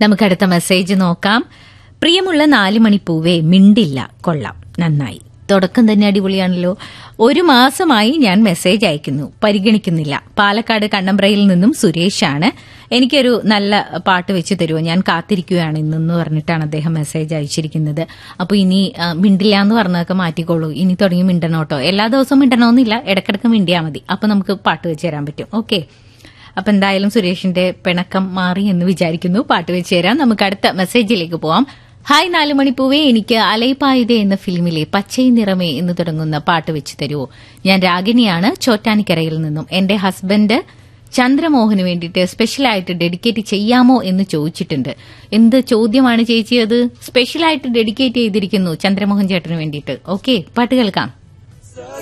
നമുക്ക് അടുത്ത മെസ്സേജ് നോക്കാം പ്രിയമുള്ള നാല് മണിപ്പൂവേ മിണ്ടില്ല കൊള്ളാം നന്നായി തുടക്കം തന്നെ അടിപൊളിയാണല്ലോ ഒരു മാസമായി ഞാൻ മെസ്സേജ് അയക്കുന്നു പരിഗണിക്കുന്നില്ല പാലക്കാട് കണ്ണമ്പ്രയിൽ നിന്നും സുരേഷാണ് എനിക്കൊരു നല്ല പാട്ട് വെച്ച് തരുമോ ഞാൻ കാത്തിരിക്കുകയാണ് ഇന്നെന്ന് പറഞ്ഞിട്ടാണ് അദ്ദേഹം മെസ്സേജ് അയച്ചിരിക്കുന്നത് അപ്പോൾ ഇനി ആ, മിണ്ടില്ല എന്ന് പറഞ്ഞതൊക്കെ മാറ്റിക്കോളൂ ഇനി തുടങ്ങി മിണ്ടണോട്ടോ എല്ലാ ദിവസവും മിണ്ടണമെന്നില്ല ഇടക്കിടക്ക് മിണ്ടിയാൽ മതി അപ്പോൾ നമുക്ക് പാട്ട് വെച്ച് തരാൻ പറ്റും ഓക്കെ അപ്പൊ എന്തായാലും സുരേഷിന്റെ പിണക്കം മാറി എന്ന് വിചാരിക്കുന്നു പാട്ട് വെച്ച് തരാം നമുക്ക് അടുത്ത മെസ്സേജിലേക്ക് പോവാം ഹായ് നാല് മണിപ്പൂവേ എനിക്ക് അലൈപായുതേ എന്ന ഫിലിമിലെ പച്ചൈ നിറമേ എന്ന് തുടങ്ങുന്ന പാട്ട് വെച്ച് തരുമോ ഞാൻ രാഗിനിയാണ് ചോറ്റാനിക്കരയിൽ നിന്നും എന്റെ ഹസ്ബൻഡ് ചന്ദ്രമോഹന് വേണ്ടിയിട്ട് സ്പെഷ്യലായിട്ട് ഡെഡിക്കേറ്റ് ചെയ്യാമോ എന്ന് ചോദിച്ചിട്ടുണ്ട് എന്ത് ചോദ്യമാണ് ചേച്ചി അത് സ്പെഷ്യലായിട്ട് ഡെഡിക്കേറ്റ് ചെയ്തിരിക്കുന്നു ചന്ദ്രമോഹൻ ചേട്ടന് വേണ്ടിയിട്ട് ഓക്കെ പാട്ട് കേൾക്കാം